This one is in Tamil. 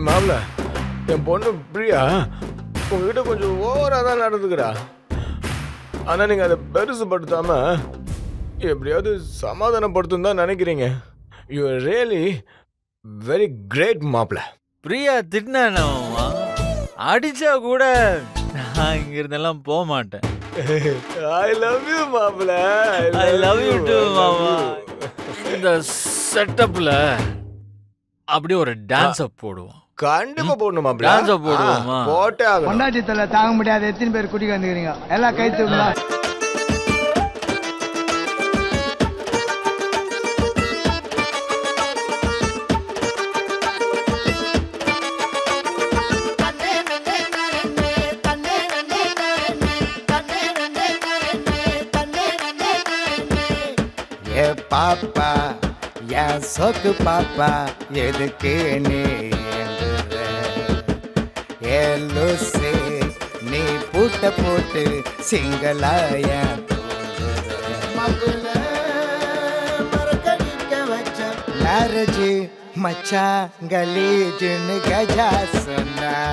மாப்ள என் பொண்ணு பிரியா உங்ககிட்ட கொஞ்சம் ஓவராக தான் நடந்துக்கிறா ஆனால் நீங்கள் அதை பெருசுப்படுத்தாம எப்படியாவது சமாதானப்படுத்தும் தான் நினைக்கிறீங்க யூ ரியலி வெரி கிரேட் மாப்ள பிரியா திட்டினானவா அடிச்சா கூட நான் இங்க இருந்தெல்லாம் போக மாட்டேன் ஐ லவ் யூ மாப்ள ஐ லவ் யூ டு மாமா இந்த செட்டப்ல அப்படியே ஒரு டான்ஸ போடுவோம் கண்டிப்பா போடணும் மாப்ள டான்ஸ போடுவோமா ஆ, போட்டே ஆகணும் பொண்டாட்டி தொல்லை தாங்க முடியாது எத்தனை பேர் குடிக்க வந்துக்கிறீங்க எல்லாம் கை தூக்கலாம் ஏ பாப்பா என் சொக்கு பாப்பா எதுக்கு நீ ஏங்குற? ஏ லூசு நீ பூட்ட போட்டு சிங்களாய மேரேஜ் மச்சான் கலீஜுன்னு கஜா சொன்னா